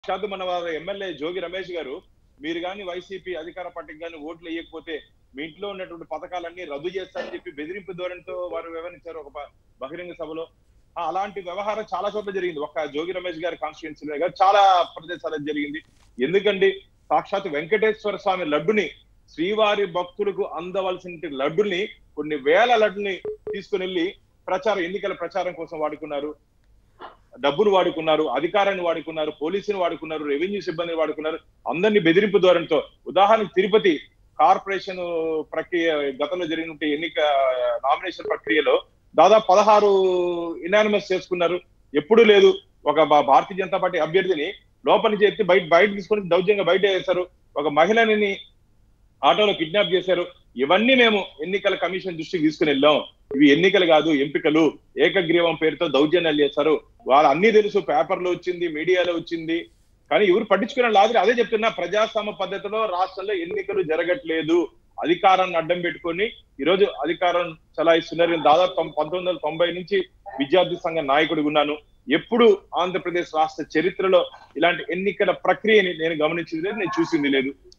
సాక్షాత్తు మన వారి ఎమ్మెల్యే జోగి రమేష్ గారు మీరు కానీ వైసీపీ అధికార పార్టీకి కానీ ఓట్లు వేయకపోతే మీ ఇంట్లో ఉన్నటువంటి పథకాలన్నీ రద్దు చేస్తారని చెప్పి బెదిరింపు ధోరణితో వారు వివరించారు ఒక బ- బహిరంగ సభలో ఆ, అలాంటి వ్యవహారం చాలా చోట్ల జరిగింది ఒక్క జోగి రమేష్ గారి కాన్స్టిట్యున్సీలో కాదు చాలా ప్రదేశాలలో జరిగింది ఎందుకండి సాక్షాత్ వెంకటేశ్వర స్వామి లడ్డుని శ్రీవారి భక్తులకు అందవలసిన లడ్డుని కొన్ని వేల లడ్డుని తీసుకుని వెళ్ళి ప్రచారం ఎన్నికల ప్రచారం కోసం వాడుకున్నారు డబ్బును వాడుకున్నారు అధికారాన్ని వాడుకున్నారు పోలీసుని వాడుకున్నారు రెవెన్యూ సిబ్బందిని వాడుకున్నారు అందరినీ బెదిరింపు ధోరణితో ఉదాహరణకు తిరుపతి కార్పొరేషన్ ప్రక్రియ గతంలో జరిగిన ఎన్నిక నామినేషన్ ప్రక్రియలో దాదాపు పదహారు ఇనానిమస్ చేసుకున్నారు ఎప్పుడూ లేదు ఒక భా- భారతీయ జనతా పార్టీ అభ్యర్థిని లోపల నుంచి ఎత్తి బయట బయట తీసుకొని దౌర్జంగా బయట వేశారు ఒక మహిళని ఆటోలో కిడ్నాప్ చేశారు ఇవన్నీ మేము ఎన్నికల కమిషన్ దృష్టికి తీసుకుని వెళ్ళాం ఇవి ఎన్నికలు కాదు ఎంపికలు ఏకగ్రీవం పేరుతో దౌర్జన్యాలు చేశారు వాళ్ళు అన్ని తెలుసు పేపర్లో వచ్చింది మీడియాలో వచ్చింది కానీ ఎవరు పట్టించుకున్న లాదరి అదే చెప్తున్నా ప్రజాస్వామ్య పద్ధతిలో రాష్ట్రంలో ఎన్నికలు జరగట్లేదు అధికారాన్ని అడ్డం పెట్టుకొని ఈ రోజు అధికారం చలాయిస్తున్నారు నేను దాదాపు తొం- పంతొమ్మిది వందల తొంభై నుంచి విద్యార్థి సంఘ నాయకుడిగా ఉన్నాను ఎప్పుడు ఆంధ్రప్రదేశ్ రాష్ట్ర చరిత్రలో ఇలాంటి ఎన్నికల ప్రక్రియని నేను గమనించింది లేదు నేను చూసింది లేదు